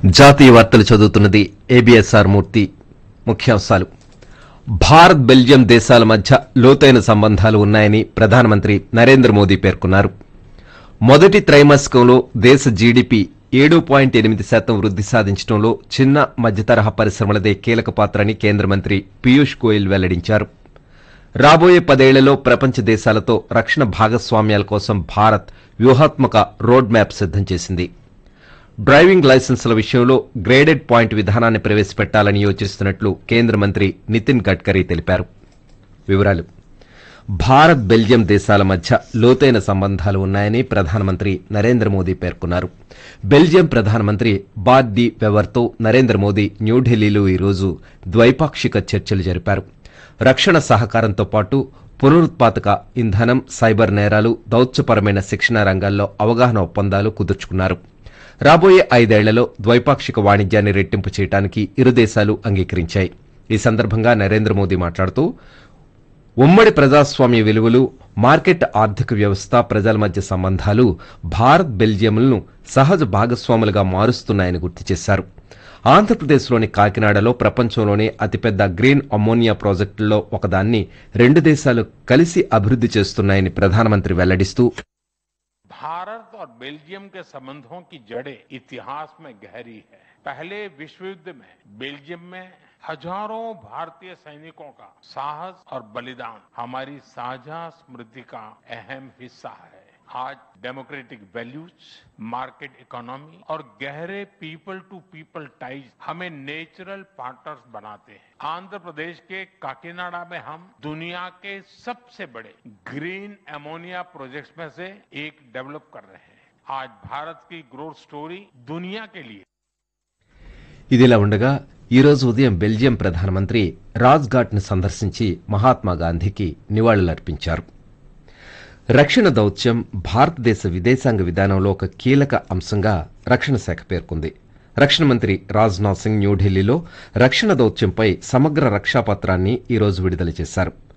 జాతీయ వార్తలు చదువుతున్నది ఏబిఎస్ఆర్ మూర్తి ముఖ్యాంశాలు భారత్ బెల్జియం దేశాల మధ్య లోతైన సంబంధాలు ఉన్నాయని ప్రధానమంత్రి నరేంద్ర మోదీ పేర్కొన్నారు మొదటి త్రైమాసికంలో దేశ జీడీపీ ఏడు పాయింట్ ఎనిమిది శాతం వృద్ధి సాధించడంలో చిన్న మధ్యతరహా పరిశ్రమలదే కీలక పాత్రని కేంద్ర మంత్రి పీయూష్ గోయల్ వెల్లడించారు రాబోయే పదేళ్లలో ప్రపంచ దేశాలతో రక్షణ భాగస్వామ్యాల కోసం భారత్ వ్యూహాత్మక రోడ్ మ్యాప్ సిద్దం చేసింది డ్రైవింగ్ లైసెన్సుల విషయంలో గ్రేడెడ్ పాయింట్ విధానాన్ని ప్రవేశపెట్టాలని యోచిస్తున్నట్లు కేంద్ర మంత్రి నితిన్ గడ్కరీ తెలిపారు వివరాలు భారత్ బెల్జియం దేశాల మధ్య లోతైన సంబంధాలు ఉన్నాయని ప్రధానమంత్రి నరేంద్ర మోదీ పేర్కొన్నారు బెల్జియం ప్రధానమంత్రి బార్ డి వెవర్తో నరేంద్ర మోదీ న్యూఢిల్లీలో ఈరోజు ద్వైపాక్షిక చర్చలు జరిపారు రక్షణ సహకారంతో పాటు పునరుత్పాదక ఇంధనం సైబర్ నేరాలు దౌత్యపరమైన శిక్షణ రంగాల్లో అవగాహన ఒప్పందాలు కుదుర్చుకున్నారు రాబోయే ఐదేళ్లలో ద్వైపాక్షిక వాణిజ్యాన్ని రెట్టింపు చేయడానికి ఇరు దేశాలు అంగీకరించాయి ఈ సందర్భంగా నరేంద్ర మోదీ మాట్లాడుతూ ఉమ్మడి ప్రజాస్వామ్య విలువలు మార్కెట్ ఆర్థిక వ్యవస్థ ప్రజల మధ్య సంబంధాలు భారత్ బెల్జియంలను సహజ భాగస్వాములుగా మారుస్తున్నాయని గుర్తు చేశారు ఆంధ్రప్రదేశ్లోని కాకినాడలో ప్రపంచంలోనే అతిపెద్ద గ్రీన్ అమ్మోనియా ప్రాజెక్టుల్లో ఒకదాన్ని రెండు దేశాలు కలిసి అభివృద్ధి చేస్తున్నాయని ప్రధానమంత్రి వెల్లడిస్తూ भारत और बेल्जियम के संबंधों की जड़ें इतिहास में गहरी है पहले विश्व युद्ध में बेल्जियम में हजारों भारतीय सैनिकों का साहस और बलिदान हमारी साझा स्मृति का अहम हिस्सा है आज डेमोक्रेटिक वैल्यूज मार्केट इकोनॉमी और गहरे पीपल टू पीपल टाइज हमें नेचुरल पार्टनर्स बनाते हैं आंध्र प्रदेश के काकीनाडा में हम दुनिया के सबसे बड़े ग्रीन एमोनिया प्रोजेक्ट्स में से एक डेवलप कर रहे हैं आज भारत की ग्रोथ स्टोरी दुनिया के लिए ఇదిలా ఉండగా ఈ రోజు ఉదయం బెల్జియం ప్రధానమంత్రి రాజ్ఘాట్ ను సందర్శించి మహాత్మా గాంధీకి నివాళులర్పించారు రక్షణ దౌత్యం భారతదేశ విదేశాంగ విధానంలో ఒక కీలక అంశంగా రక్షణ శాఖ పేర్కొంది రక్షణ మంత్రి రాజ్నాథ్ సింగ్ న్యూఢిల్లీలో రక్షణ దౌత్యంపై సమగ్ర రక్షా పత్రాన్ని ఈ రోజు విడుదల చేశారు